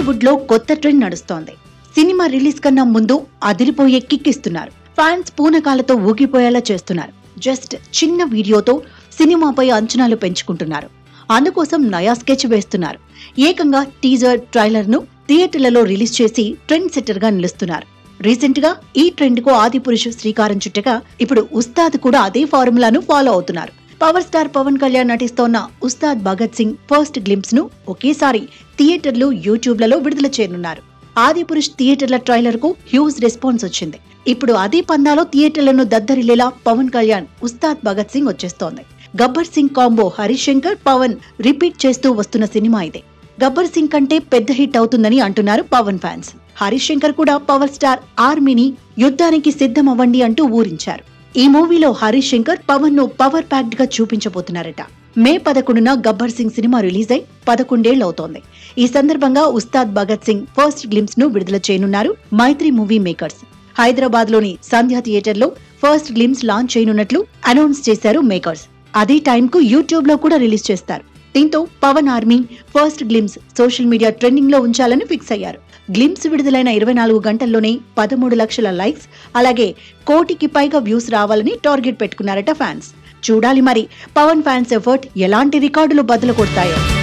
టాలీవుడ్ లో కొత్త ట్రెండ్ నడుస్తోంది సినిమా రిలీజ్ కన్నా ముందు అదిరిపోయే కిక్ ఇస్తున్నారు ఫ్యాన్స్ పూనకాలతో ఊగిపోయేలా చేస్తున్నారు జస్ట్ చిన్న వీడియోతో సినిమాపై అంచనాలు పెంచుకుంటున్నారు అందుకోసం నయా స్కెచ్ వేస్తున్నారు ఏకంగా టీజర్ ట్రైలర్ ను థియేటర్లలో రిలీజ్ చేసి ట్రెండ్ సెట్టర్ గా నిలుస్తున్నారు రీసెంట్ గా ఈ ట్రెండ్ కు ఆది పురుషు శ్రీకారం చుట్టగా ఇప్పుడు ఉస్తాద్ కూడా అదే ఫార్ములాను ఫాలో అవుతున్నారు పవర్ స్టార్ పవన్ కళ్యాణ్ నటిస్తోన్న ఉస్తాద్ భగత్ సింగ్ ఫస్ట్ గ్లింప్స్ ను ఒకేసారి థియేటర్లు యూట్యూబ్లలో విడుదల చేయనున్నారు ఆది పురుష్ థియేటర్ల ట్రైలర్ కు హ్యూజ్ రెస్పాన్స్ వచ్చింది ఇప్పుడు అదే పందాలో థియేటర్లను దద్దరిల్లేలా పవన్ కళ్యాణ్ ఉస్తాద్ భగత్ సింగ్ వచ్చేస్తోంది గబ్బర్ సింగ్ కాంబో హరీష్ శంకర్ పవన్ రిపీట్ చేస్తూ వస్తున్న సినిమా ఇది గబ్బర్ సింగ్ కంటే పెద్ద హిట్ అవుతుందని అంటున్నారు పవన్ ఫ్యాన్స్ హరీష్ శంకర్ కూడా పవర్ స్టార్ ఆర్మీని యుద్ధానికి సిద్ధం అవ్వండి అంటూ ఊరించారు ఈ మూవీలో హరీష్ శంకర్ పవన్ ను పవర్ ప్యాక్డ్ గా చూపించబోతున్నారట మే పదకొండున గబ్బర్ సింగ్ సినిమా రిలీజ్ అయి పదకొండేళ్లు అవుతోంది ఈ సందర్భంగా ఉస్తాద్ భగత్ సింగ్ ఫస్ట్ గ్లిమ్స్ ను విడుదల చేయనున్నారు మైత్రి మూవీ మేకర్స్ హైదరాబాద్ లోని సంధ్యా థియేటర్ లో ఫస్ట్ గ్లిమ్స్ లాంచ్ చేయనున్నట్లు అనౌన్స్ చేశారు మేకర్స్ అదే టైం కు యూట్యూబ్ లో కూడా రిలీజ్ చేస్తారు దీంతో Pawan army first glimpse social media trending లో ఉంచాలని ఫిక్స్ అయ్యారు గ్లిమ్స్ విడుదలైన ఇరవై నాలుగు గంటల్లోనే పదమూడు లక్షల లైక్స్ అలాగే కోటికి పైగా వ్యూస్ రావాలని టార్గెట్ పెట్టుకున్నారట ఫ్యాన్స్ చూడాలి మరి పవన్ ఫ్యాన్స్ ఎఫర్ట్ ఎలాంటి రికార్డులు బదులు కొడతాయో